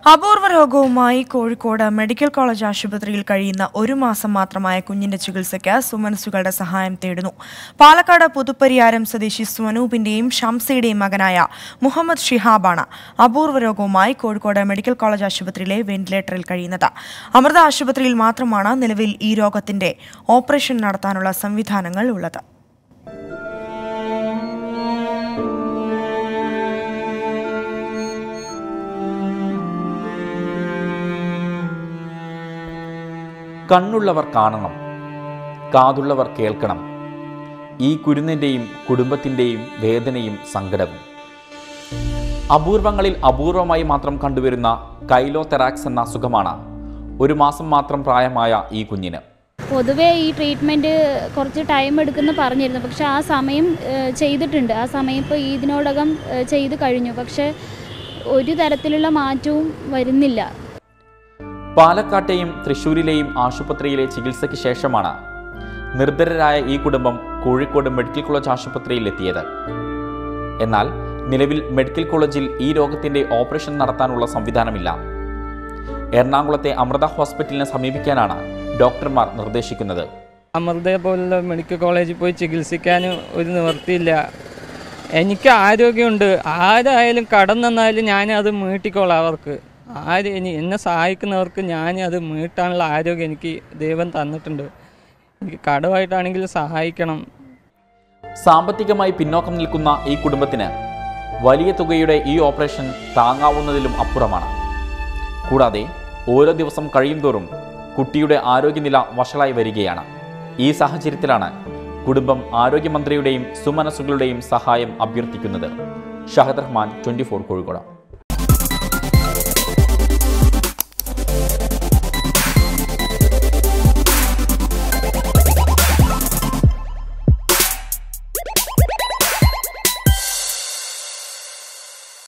അപൂർവ രോഗവുമായി Kozhikode medical college ആശുപത്രിയിൽ കഴിയുന്ന ഒരു മാസം മാത്രമായ കുഞ്ഞിന്റെ ചികിത്സയ്ക്ക് സുമനസുകളുടെ സഹായം തേടുന്നു പാലക്കാട് പുതുപ്പരിയാരം സ്വദേശി സ്വനൂപിന്റെയും ഷംസയുടെയും മകനായ മുഹമ്മദ് ഷിഹാബാണ് അപൂർവ രോഗവുമായി കോഴിക്കോട് മെഡിക്കൽ കോളേജ് ആശുപത്രിയിലെ വെന്റിലേറ്ററിൽ കഴിയുന്നത് അമൃത ആശുപത്രിയിൽ മാത്രമാണ് നിലവിൽ ഈ രോഗത്തിന്റെ ഓപ്പറേഷൻ നടത്താനുള്ള സംവിധാനങ്ങൾ ഉള്ളത് കണ്ണുള്ളവർ കാണണം കാതുള്ളവർ കേൾക്കണം ഈ കുരുന്നിൻ്റെയും കുടുംബത്തിൻ്റെയും വേദനയും സങ്കടവും അപൂർവങ്ങളിൽ അപൂർവമായി മാത്രം കണ്ടുവരുന്ന കൈലോതെറാക്സ് എന്ന അസുഖമാണ് ഒരു മാസം മാത്രം പ്രായമായ ഈ കുഞ്ഞിന് പൊതുവേ ഈ ട്രീറ്റ്മെൻറ്റ് കുറച്ച് ടൈം എടുക്കുമെന്ന് പറഞ്ഞിരുന്നു പക്ഷെ ആ സമയം ഏഹ്, ചെയ്തിട്ടുണ്ട് ആ സമയം ഇപ്പോൾ ഇതിനോടകം ഏഹ്, ചെയ്ത് കഴിഞ്ഞു പക്ഷേ ഒരു തരത്തിലുള്ള മാറ്റവും വരുന്നില്ല പാലക്കാട്ടെയും തൃശ്ശൂരിലെയും ആശുപത്രിയിലെ ചികിത്സയ്ക്ക് ശേഷമാണ് നിർദ്ധരരായ ഈ കുടുംബം കോഴിക്കോട് മെഡിക്കൽ കോളേജ് ആശുപത്രിയിൽ എത്തിയത് എന്നാൽ നിലവിൽ മെഡിക്കൽ കോളേജിൽ ഈ രോഗത്തിന്റെ ഓപ്പറേഷൻ നടത്താനുള്ള സംവിധാനമില്ല എറണാകുളത്തെ അമൃത ഹോസ്പിറ്റലിനെ സമീപിക്കാനാണ് ഡോക്ടർമാർ നിർദ്ദേശിക്കുന്നത് അമൃത പോലുള്ള മെഡിക്കൽ കോളേജിൽ പോയി ചികിത്സിക്കാൻ ഒരു നിവൃത്തിയില്ല എനിക്ക് ആരോഗ്യമുണ്ട് ആരായാലും കടം തന്നാലും ഞാൻ അത് മീട്ടിക്കോളാം അവർക്ക് ആര് ഇനി എന്നെ സഹായിക്കുന്നവർക്ക് ഞാൻ അത് മീട്ടാനുള്ള ആരോഗ്യം എനിക്ക് ദൈവം തന്നിട്ടുണ്ട് എനിക്ക് കടമായിട്ടാണെങ്കിൽ സഹായിക്കണം സാമ്പത്തികമായി പിന്നോക്കം നിൽക്കുന്ന ഈ കുടുംബത്തിന് വലിയ തുകയുടെ ഈ ഓപ്പറേഷൻ താങ്ങാവുന്നതിലും അപ്പുറമാണ് കൂടാതെ ഓരോ ദിവസം കഴിയുംതോറും കുട്ടിയുടെ ആരോഗ്യനില വഷളായി വരികയാണ് ഈ സാഹചര്യത്തിലാണ് കുടുംബം ആരോഗ്യമന്ത്രിയുടെയും സുമനസ്സുകളുടെയും സഹായം അഭ്യർത്ഥിക്കുന്നത് ഷഹദ് റഹ്മാൻ ട്വൻറ്റി ഫോർ കോഴിക്കോട്